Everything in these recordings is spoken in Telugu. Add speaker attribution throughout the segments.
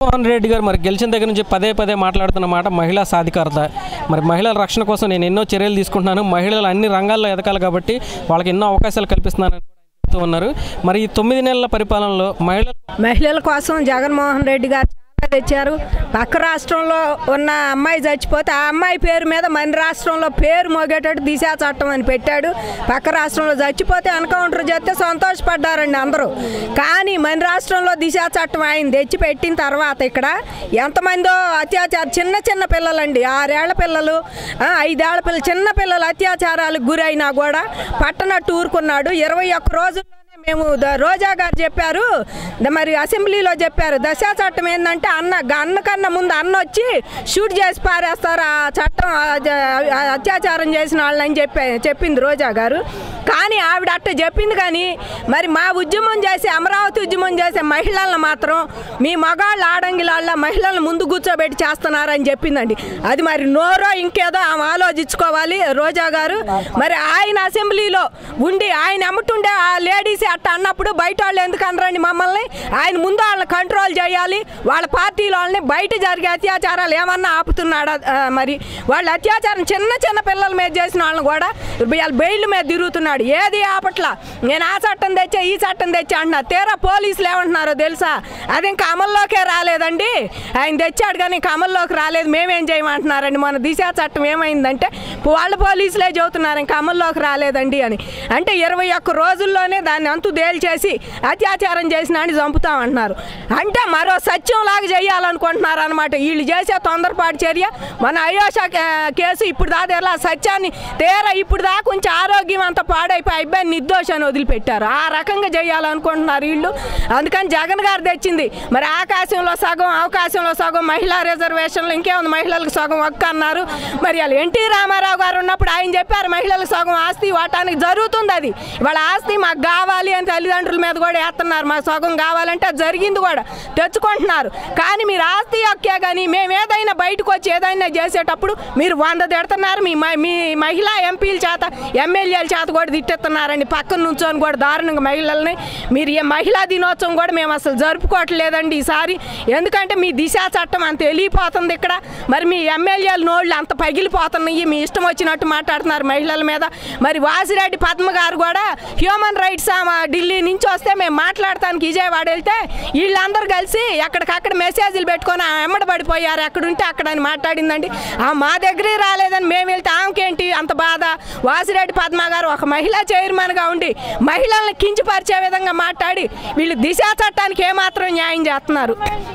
Speaker 1: జగన్మోహన్ రెడ్డి గారు మరి గెలిచిన దగ్గర నుంచి పదే పదే మాట్లాడుతున్న మాట మహిళా సాధికారత మరి మహిళల రక్షణ కోసం నేను ఎన్నో చర్యలు తీసుకుంటున్నాను మహిళలు అన్ని రంగాల్లో ఎదగాలి కాబట్టి వాళ్ళకి ఎన్నో అవకాశాలు కల్పిస్తున్నానని కూడా ఆయన చెప్తూ ఉన్నారు మరి ఈ తొమ్మిది నెలల పరిపాలనలో మహిళలు
Speaker 2: మహిళల కోసం జగన్మోహన్ రెడ్డి గారు చాలా తెచ్చారు పక్క రాష్ట్రంలో ఉన్న అమ్మాయి చచ్చిపోతే ఆ అమ్మాయి పేరు మీద మన రాష్ట్రంలో పేరు మోగేటట్టు దిశా చట్టం అని పెట్టాడు పక్క రాష్ట్రంలో చచ్చిపోతే ఎన్కౌంటర్ చేస్తే సంతోషపడ్డారండి అందరూ కానీ మన రాష్ట్రంలో దిశా చట్టం ఆయన తెచ్చి పెట్టిన తర్వాత ఇక్కడ ఎంతమందో అత్యాచారం చిన్న చిన్న పిల్లలండి ఆరేళ్ల పిల్లలు ఆ, ఐదేళ్ల పిల్లలు చిన్న పిల్లలు అత్యాచారాలకు గురైనా కూడా పట్టనట్టు ఊరుకున్నాడు ఇరవై ఒక్క రోజుల్లోనే మేము ద- రోజా గారు చెప్పారు ద- మరి అసెంబ్లీలో చెప్పారు దశా చట్టం ఏంటంటే అన్న గ- అన్న కన్నా ముందు అన్న వచ్చి షూట్ చేసి పారేస్తారు ఆ చట్టం ఆ జ- ఆ అత్యాచారం చేసిన వాళ్ళని చెప్పి చెప్పింది రోజా గారు కానీ ఆవిడ అట్ట చెప్పింది కానీ మరి మా ఉద్యమం చేసే అమరావతి ఉద్యమం చేసే మహిళలను మాత్రం మీ మగాళ్ళు ఆడంగిలాళ్ళ మహిళలను ముందు కూర్చోబెట్టి చేస్తున్నారని చెప్పిందండి అది మరి నోరో ఇంకేదో ఆమె ఆలోచించుకోవాలి రోజా గారు మరి ఆయన అసెంబ్లీలో ఉండి ఆయన ఎమ్మటుండే ఆ లేడీస్ అట్ట అన్నప్పుడు బయట వాళ్ళు ఎందుకు అనరండి మమ్మల్ని ఆయన ముందు వాళ్ళని కంట్రోల్ చేయాలి వాళ్ళ పార్టీలో వాళ్ళని బయట జరిగే అత్యాచారాలు ఏమన్నా ఆపుతున్నాడా ఆ, మరి వాళ్ళ అత్యాచారం చిన్న చిన్న పిల్లల మీద చేసిన వాళ్ళని కూడా వాళ్ళ బెయిల్ మీద తిరుగుతున్నాడు ఏది ఆపట్ల నేను ఆ చట్టం తెచ్చా ఈ చట్టం తెచ్చా అంటున్నా తీరా పోలీసులు ఏమంటున్నారో తెలుసా అది ఇంకా అమల్లోకే రాలేదండి ఆయన తెచ్చాడు కానీ ఇంకా అమల్లోకి రాలేదు మేమేం చేయమంటున్నారండి మన దిశా చట్టం ఏమైందంటే వాళ్ళ పోలీసులే చెబుతున్నారు ఇంకా అమల్లోకి రాలేదండి అని అంటే ఇరవై ఒక్క రోజుల్లోనే దాన్ని అంతు తేల్చేసి అత్యాచారం చేసిన అని చంపుతామంటున్నారు అంటే మరో సత్యం లాగా చేయాలనుకుంటున్నారు అనమాట వీళ్ళు చేసే తొందరపాటు చర్య మన అయోష కేసు ఇప్పుడు దాకా ఎలా సత్యాన్ని తీరా ఇప్పుడు దాకా కొంచెం ఆరోగ్యం అంతా పాడైపోయి అబ్బాయి నిర్దోషాన్ని వదిలిపెట్టారు ఆ రకంగా చేయాలనుకుంటున్నారు వీళ్ళు అందుకని జగన్ గారు తెచ్చింది మరి ఆకాశంలో సగం అవకాశంలో సగం మహిళా రిజర్వేషన్లు ఇంకేముంది మహిళలకు సగం ఒక్క అన్నారు మరి వాళ్ళు ఎన్టీ రామారావు గారు ఉన్నప్పుడు ఆయన చెప్పారు మహిళలకు సగం ఆస్తి ఇవ్వటానికి జరుగుతుంది అది వాళ్ళ ఆస్తి మాకు కావాలి అని తల్లిదండ్రుల మీద కూడా వేస్తున్నారు మాకు సగం కావాలంటే అది జరిగింది కూడా తెచ్చుకుంటున్నారు కానీ మీరు ఆస్తి హక్కే కానీ మేము ఏదైనా బయటకు వచ్చి ఏదైనా చేసేటప్పుడు మీరు వంద తిడుతున్నారు మీ మ- మీ మహిళా ఎంపీల చేత ఎమ్మెల్యేల చేత కూడా తిట్టేస్తున్నారండి పక్కన నుంచొని కూడా దారుణంగా మహిళల్ని మీరు ఏ మహిళా దినోత్సవం కూడా మేము అసలు జరుపుకోవట్లేదండి ఈసారి ఎందుకంటే మీ దిశా చట్టం అంత వెళ్ళిపోతుంది ఇక్కడ మరి మీ ఎమ్మెల్యేల నోళ్ళు అంత పగిలిపోతున్నాయి మీ ఇష్టం వచ్చినట్టు మాట్లాడుతున్నారు మహిళల మీద మరి వాసిరెడ్డి పద్మ గారు కూడా హ్యూమన్ రైట్స్ ఆమె ఢిల్లీ నుంచి వస్తే మేము మాట్లాడటానికి విజయవాడ వెళ్తే వీళ్ళందరూ కలిసి ఎక్కడికక్కడ మెసేజ్లు పెట్టుకొని ఆమె ఎమ్మడి పడిపోయారు ఎక్కడుంటే అక్కడ అని మాట్లాడిందండి ఆ మా దగ్గరే రాలేదని మేము వెళ్తే ఆమెకేంటి అంత బాధ వాసిరెడ్డి పద్మ గారు ఒక మహిళా చైర్మన్గా ఉండి మహిళల్ని కించపరిచే విధంగా మాట్లాడి వీళ్ళు దిశా చట్టానికి ఏమాత్రం న్యాయం చేస్తున్నారు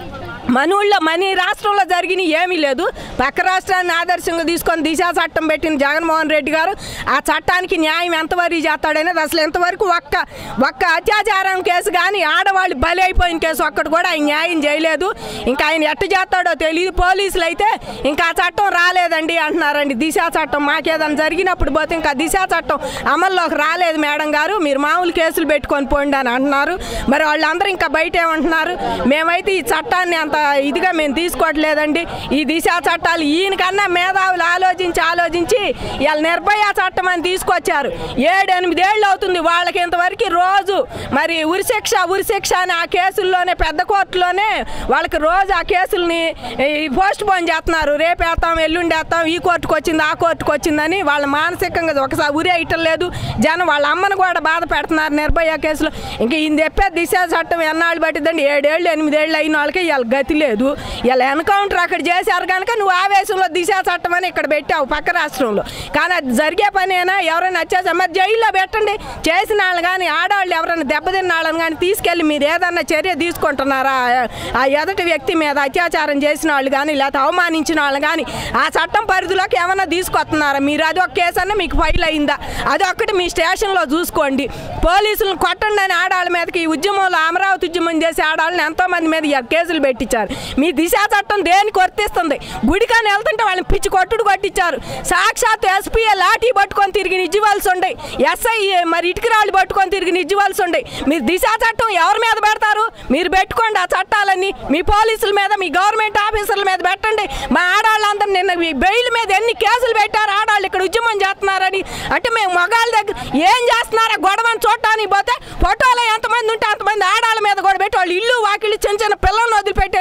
Speaker 2: మన ఊళ్ళో మన ఈ రాష్ట్రంలో జరిగిన ఏమీ లేదు పక్క రాష్ట్రాన్ని ఆదర్శంగా తీసుకొని దిశా చట్టం పెట్టిన జగన్మోహన్ రెడ్డి గారు ఆ చట్టానికి న్యాయం ఎంతవరకు చేస్తాడనేది అసలు ఎంతవరకు ఒక్క ఒక్క అత్యాచారం కేసు కానీ ఆడవాళ్ళు బలి అయిపోయిన కేసు ఒక్కటి కూడా ఆయన న్యాయం చేయలేదు ఇంకా ఆయన ఎట్ట చేస్తాడో తెలియదు పోలీసులు అయితే ఇంకా ఆ చట్టం రాలేదండి అంటున్నారండి దిశా చట్టం మాకేదైనా జరిగినప్పుడు పోతే ఇంకా దిశా చట్టం అమల్లోకి రాలేదు మేడం గారు మీరు మామూలు కేసులు పెట్టుకొని పోండి అని అంటున్నారు మరి వాళ్ళందరూ ఇంకా బయట ఏమంటున్నారు మేమైతే ఈ చట్టాన్ని అంత ఇదిగా మేము తీసుకోవట్లేదండి ఈ దిశా చట్టాలు ఈయనకన్నా మేధావులు ఆలోచించి ఆలోచించి ఇవాళ నిర్భయ చట్టం అని తీసుకొచ్చారు ఏడు ఎనిమిదేళ్ళు అవుతుంది వాళ్ళకి ఇంతవరకు రోజు మరి ఉరిశిక్ష ఉరిశిక్ష అని ఆ కేసుల్లోనే పెద్ద కోర్టులోనే వాళ్ళకి రోజు ఆ కేసుల్ని పోస్ట్ పోన్ చేస్తున్నారు రేపు వేస్తాం ఎల్లుండి వేస్తాం ఈ కోర్టుకు వచ్చింది ఆ కోర్టుకు వచ్చిందని వాళ్ళ మానసికంగా ఒకసారి ఉరి వేయటం లేదు జనం వాళ్ళ అమ్మను కూడా బాధ పెడుతున్నారు నిర్భయ కేసులో ఇంకా ఈయన చెప్పే దిశ చట్టం ఎన్నాళ్ళు పట్టిందండి ఏడేళ్ళు ఎనిమిదేళ్ళు అయిన వాళ్ళకి ఇవాళ గతి లేదు ఇలా ఎన్కౌంటర్ అక్కడ చేశారు కనుక నువ్వు ఆవేశంలో దిశ చట్టం అని ఇక్కడ పెట్టావు పక్క రాష్ట్రంలో కానీ అది జరిగే పనేనా ఎవరైనా వచ్చేసా మరి జైల్లో పెట్టండి చేసిన వాళ్ళు కానీ ఆడవాళ్ళు ఎవరైనా దెబ్బతిన్న వాళ్ళని కానీ తీసుకెళ్ళి మీరు ఏదన్నా చర్య తీసుకుంటున్నారా ఆ- ఆ ఎదటి వ్యక్తి మీద అత్యాచారం చేసిన వాళ్ళు కానీ లేకపోతే అవమానించిన వాళ్ళు కానీ ఆ చట్టం పరిధిలోకి ఏమన్నా తీసుకొస్తున్నారా మీరు అది ఒక కేసు అన్నా మీకు ఫైల్ అయిందా అది ఒక్కటి మీ స్టేషన్లో చూసుకోండి పోలీసులను కొట్టండి అని ఆడవాళ్ళ మీదకి ఈ ఉద్యమంలో అమరావతి ఉద్యమం చేసే ఆడవాళ్ళని ఎంతో మంది మీద ఇవాళ కేసులు పెట్టించారు మీ దిశా చట్టం దేనికి వర్తిస్తుంది గుడికాని వెళ్తుంటే వాళ్ళని పిచ్చి కొట్టుడు కొట్టించారు సాక్షాత్ ఎస్పీ లాఠీ పట్టుకొని తిరిగి నిజ్జువాల్సి ఉండే ఎస్ఐ మరి ఇటుకరాళ్ళు పట్టుకొని తిరిగి నిజ్జువాల్సి ఉండే మీరు దిశా చట్టం ఎవరి మీద పెడతారు మీరు పెట్టుకోండి ఆ చట్టాలన్నీ మీ పోలీసుల మీద మీ గవర్నమెంట్ ఆఫీసర్ల మీద పెట్టండి మా ఆడవాళ్ళందరూ నిన్న మీ బెయిల్ మీద ఎన్ని కేసులు పెట్టారు ఆడవాళ్ళు ఇక్కడ ఉద్యమం చేస్తున్నారని అంటే మేము మగాళ్ళ దగ్గర ఏం చేస్తున్నారా గొడవని చూడటానికి పోతే ఫోటోలో ఎంతమంది ఉంటే అంతమంది ఆడాళ్ళ మీద కూడా పెట్టి వాళ్ళు ఇల్లు వాకిళ్ళు చిన్న చిన్న పిల్లల్ని వదిలిపెట్టి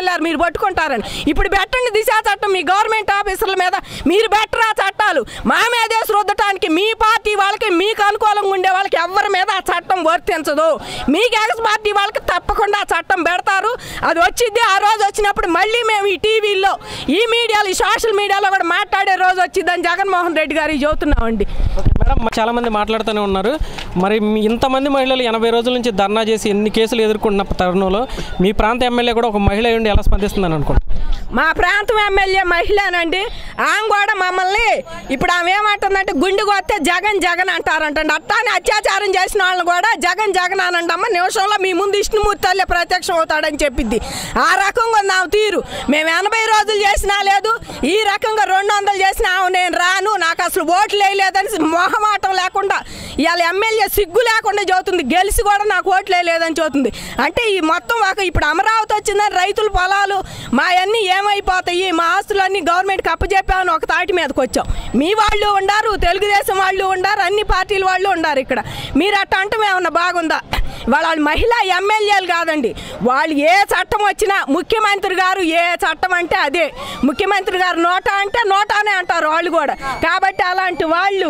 Speaker 2: తీసుకెళ్లారు మీరు పట్టుకుంటారని ఇప్పుడు పెట్టండి దిశా చట్టం మీ గవర్నమెంట్ ఆఫీసర్ల మీద మీరు బెటర్ ఆ చట్టాలు మా మీదేసి రుద్దటానికి మీ పార్టీ వాళ్ళకి మీకు అనుకూలంగా ఉండే వాళ్ళకి ఎవరి మీద ఆ చట్టం వర్తించదు మీకు ఎక్స్ పార్టీ వాళ్ళకి తప్పకుండా ఆ చట్టం పెడతారు అది వచ్చింది ఆ రోజు వచ్చినప్పుడు మళ్ళీ మేము ఈ టీవీలో ఈ మీడియాలో ఈ సోషల్ మీడియాలో కూడా మాట్లాడే రోజు వచ్చిందని జగన్మోహన్ రెడ్డి గారికి చెబుతున్నామండి
Speaker 1: మేడం చాలా మంది మాట్లాడుతూనే ఉన్నారు మరి మీ ఇంతమంది మహిళలు ఎనభై రోజుల నుంచి ధర్నా చేసి ఎన్ని కేసులు ఎదుర్కొన్న తరుణంలో మీ ప్రాంత ఎమ్మెల్యే కూడా ఒక మహిళ ఉండి ఎలా స్పందిస్తుందని అనుకుంటున్నాను
Speaker 2: మా ప్రాంతం ఎమ్మెల్యే మహిళనండి ఆమె కూడా మమ్మల్ని ఇప్పుడు ఆమె ఏమంటుందంటే గుండు కొస్తే జగన్ జగన్ అంటారంటండి అట్టానే అత్యాచారం చేసిన వాళ్ళని కూడా జగన్ జగన్ అని అంటమ్మ నిమిషంలో మీ ముందు విష్ణుమూర్తి తల్లి ప్రత్యక్షం అవుతాడని చెప్పింది ఆ రకంగా ఉంది ఆమె తీరు మేము ఎనభై రోజులు చేసినా లేదు ఈ రకంగా రెండు వందలు చేసినా ఆమె నేను రాను నాకు అసలు ఓట్లు వేయలేదని మొహమాటం లేకుండా ఇవాళ ఎమ్మెల్యే సిగ్గు లేకుండా చదువుతుంది గెలిచి కూడా నాకు ఓట్లు వేయలేదని చదువుతుంది అంటే ఈ మొత్తం ఒక ఇప్పుడు అమరావతి వచ్చిందని రైతుల పొలాలు మా అన్నీ ఏమైపోతాయి మా ఆస్తులన్నీ గవర్నమెంట్కి అప్పచెప్పామని ఒక తాటి మీదకి వచ్చాం మీ వాళ్ళు ఉండారు తెలుగుదేశం వాళ్ళు ఉండారు అన్ని పార్టీల వాళ్ళు ఉండారు ఇక్కడ మీరు అట్ట అంటే ఏమన్నా బాగుందా వాళ్ళ మహిళా ఎమ్మెల్యేలు కాదండి వాళ్ళు ఏ చట్టం వచ్చినా ముఖ్యమంత్రి గారు ఏ చట్టం అంటే అదే ముఖ్యమంత్రి గారు నోటా అంటే నోటానే అంటారు వాళ్ళు కూడా కాబట్టి అలాంటి వాళ్ళు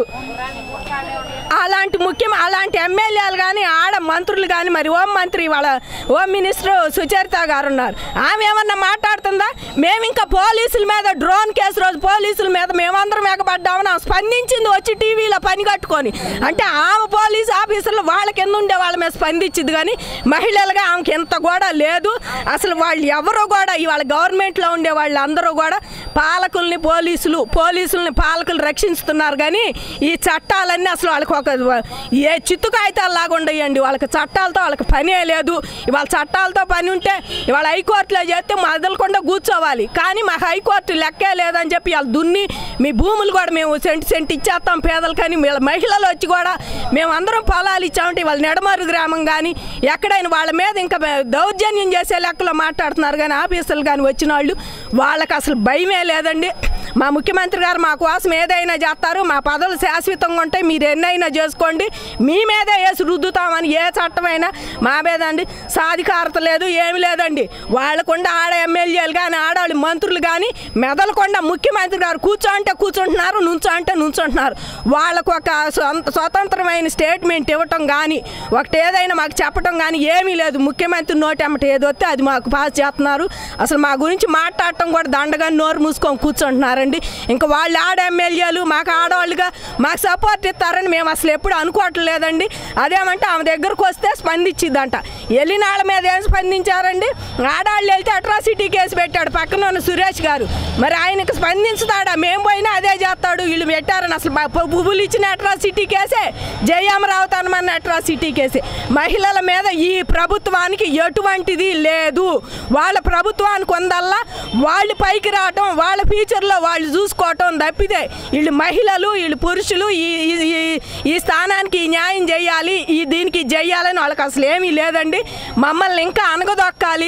Speaker 2: అలాంటి ముఖ్యం అలాంటి ఎమ్మెల్యేలు కానీ ఆడ మంత్రులు కానీ మరి హోం మంత్రి వాళ్ళ హోమ్ మినిస్టర్ సుచరిత గారు ఉన్నారు ఆమె ఏమన్నా మాట్లాడుతుందా మేము ఇంకా పోలీసుల మీద డ్రోన్ కేసు రోజు పోలీసుల మీద మేమందరం ఎగబడ్డామని ఆమె స్పందించింది వచ్చి టీవీలో పని కట్టుకొని అంటే ఆమె పోలీస్ ఆఫీసర్లు వాళ్ళకి ఎన్ని ఉండే వాళ్ళ మీద స్పందించింది కానీ మహిళలుగా ఆమెకి ఎంత కూడా లేదు అసలు వాళ్ళు ఎవరు కూడా ఇవాళ గవర్నమెంట్లో ఉండే వాళ్ళు అందరూ కూడా పాలకుల్ని పోలీసులు పోలీసుల్ని పాలకులు రక్షిస్తున్నారు కానీ ఈ చట్టాలన్నీ అసలు వాళ్ళకి ఒక ఏ చిత్తు కాగితాలు లాగా ఉండయండి వాళ్ళకి చట్టాలతో వాళ్ళకి పనే లేదు ఇవాళ చట్టాలతో పని ఉంటే ఇవాళ హైకోర్టులో చేస్తే మొదలకుండా కూర్చోవాలి కానీ మా హైకోర్టు లెక్కే లేదని చెప్పి వాళ్ళు దున్ని మీ భూములు కూడా మేము సెంటి సెంటి ఇచ్చేస్తాం పేదలు కానీ వీళ్ళ మహిళలు వచ్చి కూడా మేము అందరం పొలాలు ఇచ్చామంటే వాళ్ళ నెడమరు గ్రామం కానీ ఎక్కడైనా వాళ్ళ మీద ఇంకా దౌర్జన్యం చేసే లెక్కలో మాట్లాడుతున్నారు కానీ ఆఫీసర్లు కానీ వచ్చిన వాళ్ళు వాళ్ళకి అసలు భయమే లేదండి మా ముఖ్యమంత్రి గారు మా కోసం ఏదైనా చేస్తారు మా పదవులు శాశ్వతంగా ఉంటాయి మీరు ఎన్నైనా చేసుకోండి మీ మీదే వేసి రుద్దుతామని ఏ చట్టమైనా మా మీద అండి సాధికారత లేదు ఏమి లేదండి వాళ్ళకుండా ఆడ ఎమ్మెల్యేలు కానీ ఆడవాళ్ళు మంత్రులు కానీ మెదలకుండా ముఖ్యమంత్రి గారు కూర్చో అంటే కూర్చుంటున్నారు నుంచో అంటే నుంచుంటున్నారు వాళ్ళకు ఒక స్వ- స్వతంత్రమైన స్టేట్మెంట్ ఇవ్వటం కానీ ఒకటి ఏదైనా మాకు చెప్పటం కానీ ఏమీ లేదు ముఖ్యమంత్రి నోటెమ్మట ఏది వస్తే అది మాకు పాస్ చేస్తున్నారు అసలు మా గురించి మాట్లాడటం కూడా దండగా నోరు మూసుకొని కూర్చుంటున్నారండి ఇంకా వాళ్ళు ఆడ ఎమ్మెల్యేలు మాకు ఆడవాళ్ళుగా మాకు సపోర్ట్ ఇస్తారని మేము అసలు ఎప్పుడు అనుకోవట్లేదండి అదేమంటే ఆమె దగ్గరకు వస్తే స్పందించిద్దంట వెళ్ళినాళ్ళ మీద ఏం స్పందించారండి ఆడవాళ్ళు వెళ్తే అట్రాసిటీ కేసు పెట్టాడు పక్కన ఉన్న సురేష్ గారు మరి ఆయనకు స్పందించుతాడా మేము పోయినా అదే చేస్తాడు వీళ్ళు పెట్టారని అసలు మా పు- పువ్వులు ఇచ్చిన అట్రాసిటీ కేసే జయమరావు అనమన్న అట్రాసిటీ కేసే మహిళల మీద ఈ ప్రభుత్వానికి ఎటువంటిది లేదు వాళ్ళ ప్రభుత్వానికి ఉందల్లా వాళ్ళు పైకి రావటం వాళ్ళ ఫ్యూచర్లో వాళ్ళు చూసుకోవటం తప్పితే వీళ్ళు మహిళలు వీళ్ళు పురుషులు ఈ ఈ- ఈ- ఈ స్థానానికి ఈ న్యాయం చేయాలి ఈ దీనికి చెయ్యాలని వాళ్ళకి అసలు ఏమీ లేదండి మమ్మల్ని ఇంకా అనగదొక్కాలి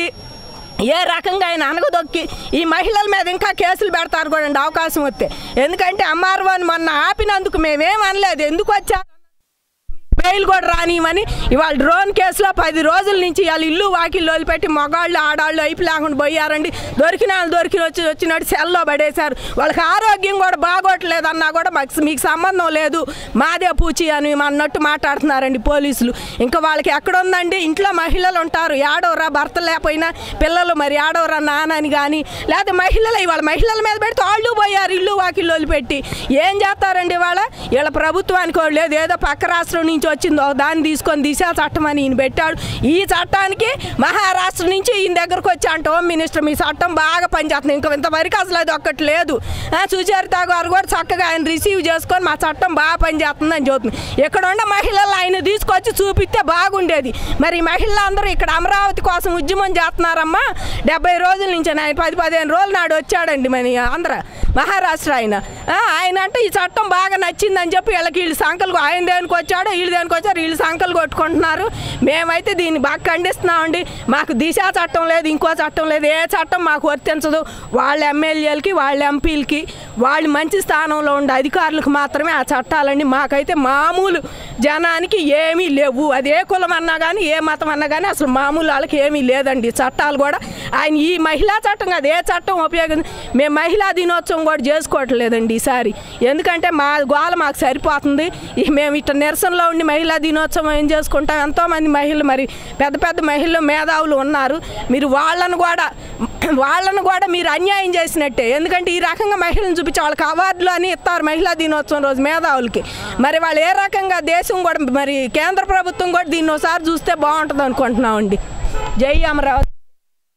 Speaker 2: ఏ రకంగా ఆయన అనగదొక్కి ఈ మహిళల మీద ఇంకా కేసులు పెడతారు కూడా అవకాశం వస్తే ఎందుకంటే ఎంఆర్ఓని మొన్న ఆపినందుకు మేమేం అనలేదు ఎందుకు వచ్చా బెయిల్ కూడా రానివ్వని ఇవాళ డ్రోన్ కేసులో పది రోజుల నుంచి ఇవాళ ఇల్లు వాకిళ్ళు వదిలిపెట్టి మగాళ్ళు ఆడాళ్ళు అయిపు లేకుండా పోయారండి దొరికిన వాళ్ళు దొరికి వచ్చి వచ్చినట్టు సెల్లో పడేశారు వాళ్ళకి ఆరోగ్యం కూడా బాగోట్లేదు అన్నా కూడా మాకు మీకు సంబంధం లేదు మాదే పూచి అని అన్నట్టు మాట్లాడుతున్నారండి పోలీసులు ఇంకా వాళ్ళకి ఎక్కడ ఉందండి ఇంట్లో మహిళలు ఉంటారు ఆడవరా భర్త లేకపోయినా పిల్లలు మరి ఆడవరా నాన్న అని కానీ లేకపోతే మహిళలు ఇవాళ మహిళల మీద పెడితే వాళ్ళు పోయారు ఇల్లు వాకిళ్ళు వదిలిపెట్టి ఏం చేస్తారండి ఇవాళ వీళ్ళ ప్రభుత్వానికి వాళ్ళు లేదు ఏదో పక్క రాష్ట్రం నుంచి వచ్చిందో దాన్ని తీసుకొని దిశా చట్టం అని ఈయన పెట్టాడు ఈ చట్టానికి మహారాష్ట్ర నుంచి ఈయన దగ్గరకు వచ్చి అంటే హోమ్ మినిస్టర్ మీ చట్టం బాగా పనిచేస్తుంది ఇంకా ఇంతవరకు అసలు అది ఒక్కటి లేదు ఆ, సుచరిత గారు కూడా చక్కగా ఆయన రిసీవ్ చేసుకొని మా చట్టం బాగా పనిచేస్తుంది అని చెబుతుంది ఇక్కడ ఉన్న మహిళలు ఆయన తీసుకొచ్చి చూపిస్తే బాగుండేది మరి ఈ మహిళలందరూ ఇక్కడ అమరావతి కోసం ఉద్యమం చేస్తున్నారమ్మా డెబ్బై రోజుల నుంచి ఆయన పది పదిహేను రోజుల నాడు వచ్చాడండి మన ఆంధ్ర మహారాష్ట్ర ఆయన ఆ, ఆయన అంటే ఈ చట్టం బాగా నచ్చిందని చెప్పి వీళ్ళకి వీళ్ళు సంకలు ఆయన దేనికి వచ్చాడో వీళ్ళు దేనికి వచ్చారు వీళ్ళు సంకలు కొట్టుకుంటున్నారు మేమైతే దీన్ని బాగా ఖండిస్తున్నామండి మాకు దిశ చట్టం లేదు ఇంకో చట్టం లేదు ఏ చట్టం మాకు వర్తించదు వాళ్ళ ఎమ్మెల్యేలకి వాళ్ళ ఎంపీలకి వాళ్ళు మంచి స్థానంలో ఉండే అధికారులకు మాత్రమే ఆ చట్టాలండి మాకైతే మామూలు జనానికి ఏమీ లేవు అది ఏ కులం అన్నా కానీ ఏ మతం అన్నా కానీ అసలు మామూలు వాళ్ళకి ఏమీ లేదండి చట్టాలు కూడా ఆయన ఈ మహిళా చట్టం కాదు ఏ చట్టం ఉపయోగం మేము మహిళా దినోత్సవం కూడా చేసుకోవట్లేదండి ఈసారి ఎందుకంటే మా గోల మాకు సరిపోతుంది ఇక మేము ఇట్లా నిరసనలో ఉండి మహిళా దినోత్సవం ఏం చేసుకుంటాం ఎంతోమంది మహిళలు మరి పెద్ద పెద్ద మహిళలు మేధావులు ఉన్నారు మీరు వాళ్ళను కూడా వాళ్ళను కూడా మీరు అన్యాయం చేసినట్టే ఎందుకంటే ఈ రకంగా మహిళలను చూపించి వాళ్ళకి అవార్డులు అని ఇస్తారు మహిళా దినోత్సవం రోజు మేధావులకి మరి వాళ్ళు ఏ రకంగా దేశం కూడా మరి కేంద్ర ప్రభుత్వం కూడా దీన్ని ఒకసారి చూస్తే బాగుంటుంది అనుకుంటున్నామండి జై అమరావతి